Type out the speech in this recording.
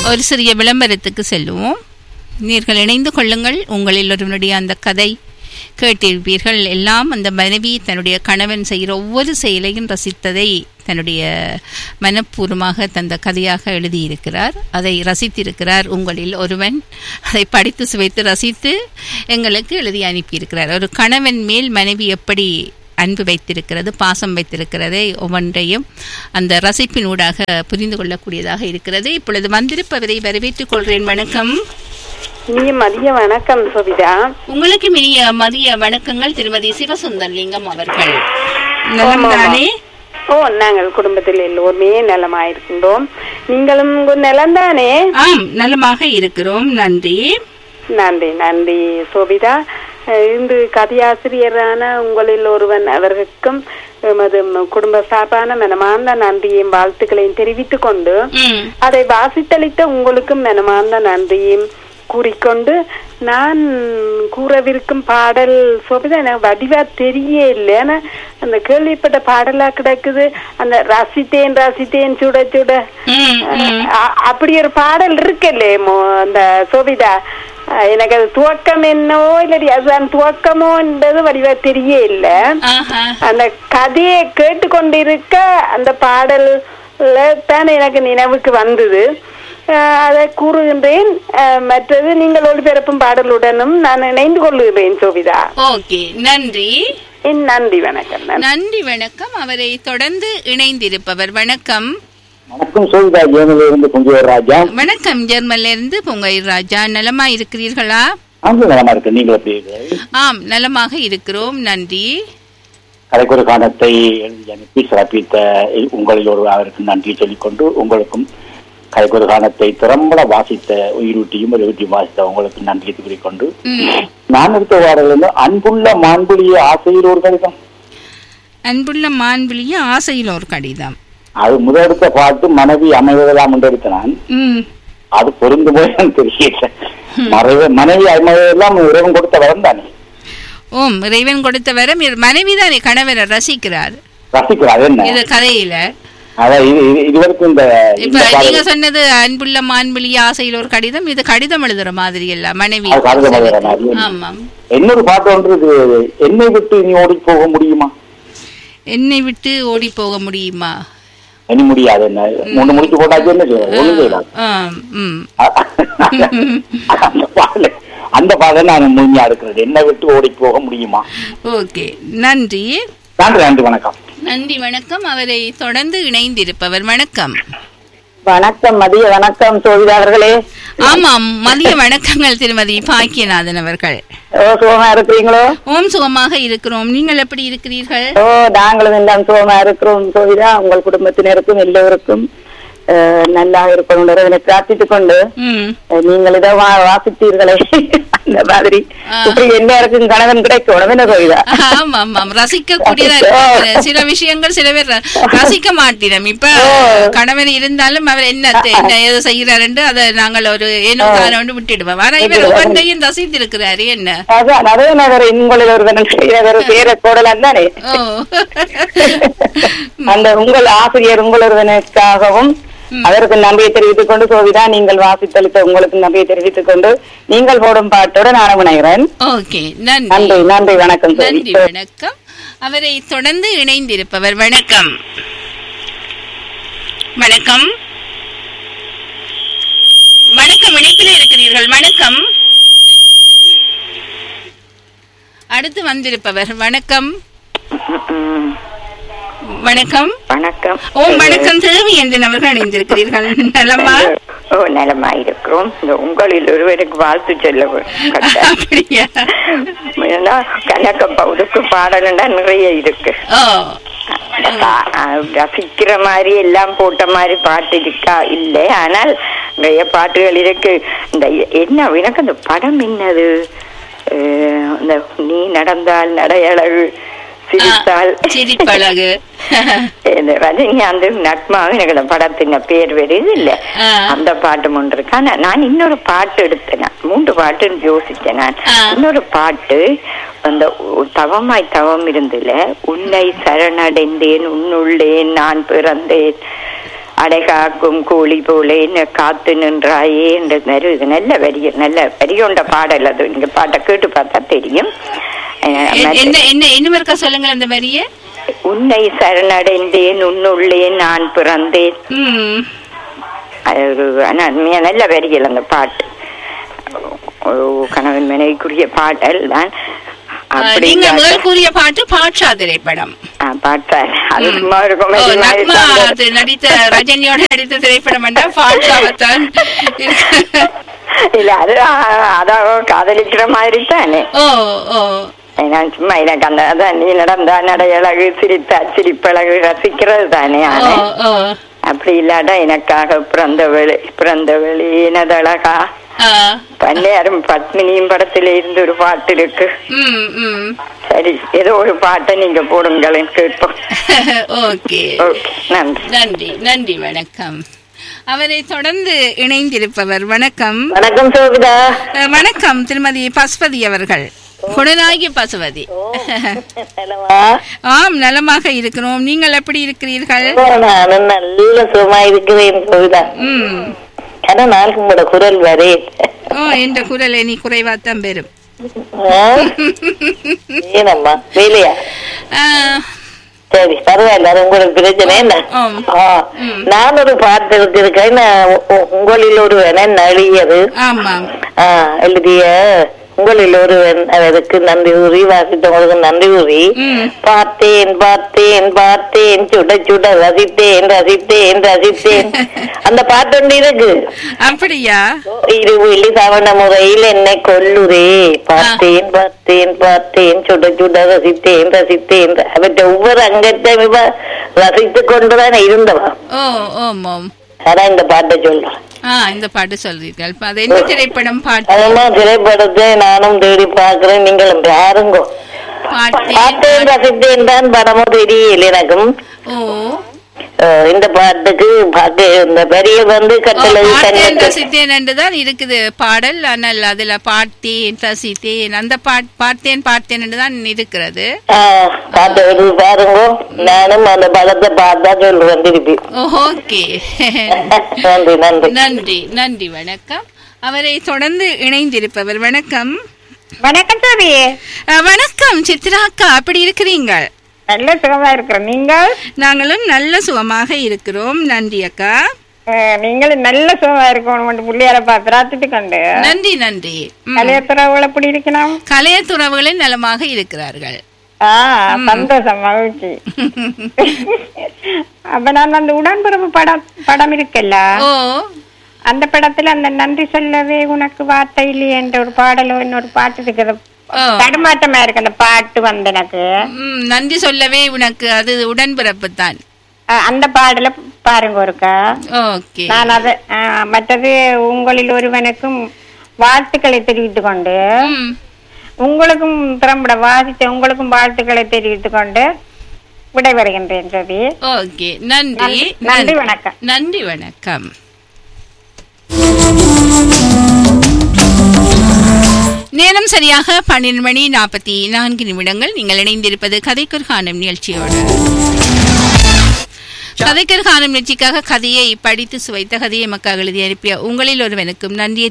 ஒரு சிறிய விளம்பரத்துக்கு செல்லுவோம் நீங்கள் இணைந்து கொள்ளுங்கள் உங்களில் ஒருவனுடைய அந்த கதை கேட்டிருப்பீர்கள் எல்லாம் அந்த மனைவி தன்னுடைய கணவன் செய்கிற ஒவ்வொரு செயலையும் ரசித்ததை தன்னுடைய மனப்பூர்வமாக தந்த கதையாக எழுதியிருக்கிறார் அதை ரசித்திருக்கிறார் உங்களில் ஒருவன் அதை படித்து சுவைத்து ரசித்து எங்களுக்கு எழுதி அனுப்பியிருக்கிறார் ஒரு கணவன் மேல் மனைவி எப்படி அன்பு வைத்திருக்கிறது பாசம் வைத்திருக்கிறதை ஒவ்வொன்றையும் அந்த ரசிப்பினூடாக புரிந்து கொள்ளக்கூடியதாக இருக்கிறது இப்பொழுது வந்திருப்பவரை வரவேற்றுக் கொள்கிறேன் வணக்கம் இனிய மதிய வணக்கம் சோபிதா உங்களுக்கு இனிய மதிய வணக்கங்கள் திருமதி சிவசுந்தர்லிங்கம் அவர்கள் நலம் தானே ஓ நாங்கள் குடும்பத்தில் எல்லோருமே நலமாயிருக்கின்றோம் நீங்களும் உங்க நலம்தானே ஆம் நலமாக இருக்கிறோம் நன்றி நன்றி நன்றி சோபிதா அஹ் இன்று கதையாசிரியரான உங்களில் ஒருவன் அவர்களுக்கும் எமது ம- குடும்ப சார்பான மனமார்ந்த நன்றியையும் வாழ்த்துக்களையும் தெரிவித்துக் கொண்டு ம் அதை வாசித்தளித்த உங்களுக்கும் மனமார்ந்த நன்றியும் கூறிக்கொண்டு நான் கூறவிருக்கும் பாடல் சோபிதா எனக்கு வடிவா தெரிய இல்லை ஆனா அந்த கேள்விப்பட்ட பாடலா கிடக்குது அந்த ரசித்தேன் ரசித்தேன் சுட சுட ம் ம் அ- அப்படி ஒரு பாடல் இருக்குல்லே மோ- அந்த சோபிதா அஹ் எனக்கு அது துவக்கம் என்னவோ இல்லாட்டி அதுதான் துவக்கமோ என்பது வடிவா தெரிய இல்லை ஆஹா அந்த கதையை கேட்டுக்கொண்டிருக்க அந்த பாடல்ல தான் எனக்கு நினைவுக்கு வந்தது அஹ் அதை கூறுகின்றேன் அஹ் மற்றது நீங்கள் ஒளிபரப்பும் பாடலுடனும் நான் இணைந்து கொள்ளுகிறேன் சோபிதா ஓகே நன்றி என் நன்றி வணக்கம் நன்றி. நன்றி வணக்கம் அவரை தொடர்ந்து இணைந்திருப்பவர் வணக்கம் வணக்கம் சோவிதா ஜேனில இருந்து குஞ்சுவர் ராஜா வணக்கம் ஜெர்மன்ல இருந்து பொங்கல் ராஜா நலமா இருக்கிறீர்களா ஆண்டு நலமா இருக்கு நீங்கள் எப்படி இருக்கிறீர்கள்? ஆம் நலமாக இருக்கிறோம் நன்றி கலைக்குறு காலத்தை எழுதி அனுப்பி சிறப்பித்த உங்களில் ஒரு அவருக்கு நன்றி சொல்லிக்கொண்டு உங்களுக்கும் கலைக்குறு காலத்தை திறம்பட வாசித்த உயிரூட்டியும் எழுட்டியும் வாசித்த உங்களுக்கு நன்றி கூறிக்கொண்டு ம். நான் இருக்க வாரிலிருந்து அன்புள்ள மாண்புலிய ஆசையில் ஒரு கடிதம் அன்புள்ள மான்விழிய ஆசையில் ஒரு கடிதம் அது முதலெடுத்த பாட்டு மனைவி அமைவதெல்லாம் எடுத்த நான் ம் அது பொருந்து போய் தெரியல மறைவு மனைவி அமைவதெல்லாம் இறைவன் கொடுத்த வரம் தானே ஓம் இறைவன் கொடுத்த வரம் இவர் மனைவிதானே கணவரை ரசிக்கிறார் ரசிக்கிறார் என்ன இது கதையில அதான் இது இது- இதுவரைக்கும் இந்த இப்ப இந்த நீங்க பாடல் சொன்னது அன்புள்ள மான்விழிய ஆசையில் ஒரு கடிதம் இது கடிதம் எழுதுற மாதிரி இல்ல மனைவி அது கடிதம் எழுதுற மாதிரி. ஆமாம் இன்னொரு பாட்டு ஒன்று இது என்னை விட்டு நீ ஓடி போக முடியுமா என்னை விட்டு ஓடி போக முடியுமா இனி முடியாது என்ன மூணு முடிச்சு போட்டாச்சு என்ன செய்ய ஒண்ணு செய்யலாம் ஆம், ம் அந்த பாடல அந்த பாடல நான் முழுமையா இருக்கிறது என்னை விட்டு ஓடி போக முடியுமா ஓகே நன்றி நன்றி நன்றி வணக்கம் நன்றி வணக்கம் அவரை தொடர்ந்து இணைந்திருப்பவர் வணக்கம் வணக்கம் மதிய வணக்கம் சோவிதா அவர்களே ஆமாம் மதிய வணக்கங்கள் திருமதி பாக்கியநாதன் அவர்கள் ஓ சுகமா இருக்கிறீங்களோ ஓம் சுகமாக இருக்கிறோம் நீங்கள் எப்படி இருக்கிறீர்கள் ஓ நாங்களும் எல்லாம் சுகமா இருக்கிறோம் சோவிதா உங்கள் குடும்பத்தினருக்கும் எல்லோருக்கும் அஹ், நல்லா இருக்கணும் இறைவனை பிரார்த்தித்துக் கொண்டு ம் அஹ், நீங்கள் இதை வா- வாசித்தீர்களே அந்த மாதிரி ஆ. இப்படி எல்லாருக்கும் கணவன் கிடைக்கணும் என்ன சோவிதா ஆமாம் ஆமாம் ரசிக்க கூடியதா இருக்கு. சில விஷயங்கள் சில பேர் ர- ரசிக்க மாட்டினோம் இப்ப கணவன் இருந்தாலும் அவர் என்ன தெ- என்ன ஏதோ செய்யறாரு அதை நாங்கள் ஒரு ஏனோ தானோண்டு விட்டுடுவோம் ஆனா இவர் ஒவ்வொன்றையும் ரசித்திருக்கிறாரு என்ன அதான் அதே நகர் உங்களில் ஒருவன் ஒரு பேர கோடலாம் தானே ஓ அந்த உங்கள் ஆசிரியர் உங்கள் ஒருவனுக்காகவும் அதற்கு நம்பியை தெரிவித்துக் கொண்டு சோவிதா நீங்கள் வாசித்தளித்த உங்களுக்கு நம்பியை தெரிவித்துக் கொண்டு நீங்கள் போடும் பாட்டோட நான் இணைகிறேன் ஓகே நன்றி நன்றி நன்றி வணக்கம் சோவி நன்றி வணக்கம் அவரை தொடர்ந்து இணைந்திருப்பவர் வணக்கம் வணக்கம் வணக்கம் இணைப்பில் இருக்கிறீர்கள் வணக்கம் அடுத்து வந்திருப்பவர் வணக்கம் வணக்கம் வணக்கம் ஓ வணக்கம் தேவி என்று அவர்கள் இணைந்திருக்கிறீர்கள் நலமா ஓ நலமா இருக்கிறோம் இந்த உங்களில் ஒருவருக்கு வாழ்த்து சொல்ல கட்டாயம். அப்படியா ஏன்னா கணக்க பவுதுக்கு பாடலுண்டா நிறைய இருக்கு ஓ அந்த பா- அஹ் ரசிக்கிற மாதிரி எல்லாம் போட்ட மாதிரி பாட்டு இருக்கா இல்லை ஆனால் நிறைய பாட்டுகள் இருக்கு இந்த என்ன எனக்கு அந்த படம் என்னது அஹ் இந்த நீ நடந்தால் நடையழகு சிரித்தால் சிரிப்பழகு இந்த ரஜினிகாந்த் நட்மாவும் எனக்கு அந்த படத்தின் பேர் வருது இல்ல ஆ. அந்த பாட்டு ஒன்று இருக்கு ஆனா நான் இன்னொரு பாட்டு எடுத்தேன் நான். மூன்று பாட்டுன்னு யோசிச்சேன் நான் ஆ. இன்னொரு பாட்டு அந்த உ- தவமாய் தவம் இருந்துல உன்னை சரணடைந்தேன் உன்னுள்ளேன் நான் பிறந்தேன் அடைகாக்கும் கூலி போல என்ன காத்து நின்றாயே என்ற நெரு இது நல்ல வரி நல்ல வரி கொண்ட பாடல் அது நீங்க பாட்டை கேட்டு பார்த்தா தெரியும் அஹ், எ- மற்ற- என்ன என்ன என்ன இருக்கா சொல்லுங்கள் அந்த வரியை உன்னை சரணடைந்தேன் உன்னுள்ளே நான் பிறந்தேன் ம் அது ஒரு ஆனா உண்மையா நல்ல வரிகள் அந்த பாட்டு ஒரு கணவன் மனைவிக்குரிய பாடல் தான் அப்படி நீங்க இல்லாட்ட- முதல் கூறிய பாட்டு பாட்ஷா திரைப்படம் ஆ, பாட்டார் அது ம். சும்மா ஒரு ஓ, comedy மாதிரி நக்மா தான். அது நடித்த ரஜினியோட நடித்த திரைப்படம் என்றால் பாட்ஷாவைத்தான் இல்ல அது ஆ- அதான் காதலிக்கிற மாதிரி தானே ஓ ஓ நான் சும்மா எனக்கு அந்த அதான் நீ நடந்தா நடையழகு சிரித்தா சிரிப்பழகு ரசிக்கிறது தானே ஓ ஆனே ஓ அப்படி இல்லாட்டா எனக்காக பிறந்தவளி பிறந்தவளி எனதழகா ஆ, பன்னியாரும் பத்மினியும் படத்துல இருந்து ஒரு பாட்டு இருக்கு ம் ம் சரி ஏதோ ஒரு பாட்டை நீங்க போடுங்களேன் கேட்போம் ஓகே ஓகே நன்றி நன்றி நன்றி வணக்கம் அவரை தொடர்ந்து இணைந்திருப்பவர் வணக்கம் வணக்கம் சோபிதா அஹ், வணக்கம் திருமதி பசுபதி அவர்கள் குணநாயகி பசுபதி ஆம் நலமாக இருக்கிறோம் நீங்கள் எப்படி இருக்கிறீர்கள் நானும் நல்ல சுகமா இருக்கிறேன் சோபிதா ம் ஆனா நாளைக்கு உங்களோட குரல் வரே ஓ என்ற குரலை நீ குறைவாத்தான் பெறும் ஏனம்மா வேலையா அஹ், சரி பரவாயில்ல அது உங்களுக்கு பிரச்சனை என்ன ஆம். ஆ, நான் ஒரு பாட்டு இருக்கேன் உங்களில் ஒருவன நழியது ஆமாம் ஆ, எழுதிய உங்களில் ஒருவன் அவருக்கு நன்றி கூறி வாசித்தவங்களுக்கு நன்றி கூறி ம். பார்த்தேன் பார்த்தேன் பார்த்தேன் சுட சுட ரசித்தேன் ரசித்தேன் ரசித்தேன் அந்த பாட்டு ஒன்று இருக்கு அப்படியா இருவிழி தவண முறையில் என்னை கொல்லுதே பார்த்தேன் பார்த்தேன் பார்த்தேன் சுட சுட ரசித்தேன் ரசித்தேன் அவற்றை ஒவ்வொரு அங்கத்தையும் இவ ரசித்து கொண்டுதான் இருந்தவா ஓ ஓம் ஓம் ஆனா இந்த பாட்டை சொல்றேன் ஆ இந்த பாட்டு சொல்றீர்கள் அது என்ன திரைப்படம் பாட்டு அதமா திரைப்படத்தை நானும் தேடி பார்க்கிறேன் நீங்களும் பாருங்க பாட்டு பார்த்தேன் ரசித்தேன் தான் படமும் தெரியல எனக்கும் ஓ அஹ் இந்த பாட்டுக்கு பாட்டு இந்த பெரிய வந்து ஓ, கட்டளை பார்த்தேன் தன்னை ரசித்தேன் என்றுதான் இருக்குது பாடல் ஆனால் அதுல பார்த்தேன் ரசித்தேன் அந்த பாட் பார்த்தேன் பார்த்தேன் என்றுதான் இருக்கிறது ஆஹ் பாட்டு எடுத்து பாருங்க நானும் அந்த படத்தை பார்த்தா சொல்லுவேன் திருப்பி ஓ, ஓகே நன்றி நன்றி நன்றி நன்றி வணக்கம் அவரை தொடர்ந்து இணைந்திருப்பவர் வணக்கம் வணக்கம் சாமி அஹ், வணக்கம் சித்ராக்கா அப்படி இருக்கிறீங்க நல்ல சுகமா இருக்கிறோம் நீங்க நாங்களும் நல்ல சுகமாக இருக்கிறோம் நன்றி அக்கா அஹ், நீங்களும் நல்ல சுகமா இருக்கணும் புள்ளியார பிரார்த்திட்டு கண்டு நன்றி நன்றி ம். கலையத்துறவுகள் எப்படி இருக்கணும் கலையத்துறவுகளின் நலமாக இருக்கிறார்கள் ஆ சந்தோஷம் மகிழ்ச்சி அப்ப நான் அந்த உடன்பிறப்பு படம் படம் இருக்குல்ல ஓ அந்த படத்துல அந்த நன்றி சொல்லவே உனக்கு வார்த்தை இல்லையே என்ற ஒரு பாடலோ இன்னொரு பாட்டு இருக்குது ஓ தடுமாற்றமா இருக்கு அந்த பாட்டு வந்து எனக்கு ம், நன்றி சொல்லவே உனக்கு அது உடன்பிறப்பு தான் அஹ், அந்த பாடல பாருங்க ஒருக்கா ஓகே நான் அதை அஹ், மற்றது உங்களில் ஒருவனுக்கும் வாழ்த்துக்களை தெரிவித்துக் கொண்டு ம், உங்களுக்கும் திறம்பட வாசித்த உங்களுக்கும் வாழ்த்துக்களை தெரிவித்துக் கொண்டு விடைபெறுகின்றேன் ரவி ஓகே நன்றி நன்றி, நன்றி, வணக்கம். நன்றி வணக்கம் நேரம் சரியாக பன்னிரண்டு மணி நாற்பத்தி நான்கு நிமிடங்கள் நீங்கள் இணைந்திருப்பது கதைக்குர் காணும் நிகழ்ச்சியோடு கதைக்கர் காணும் நிகழ்ச்சிக்காக கதையை படித்து சுவைத்த கதையை மக்கள் எழுதி அனுப்பிய உங்களில் ஒருவனுக்கும் நன்றியை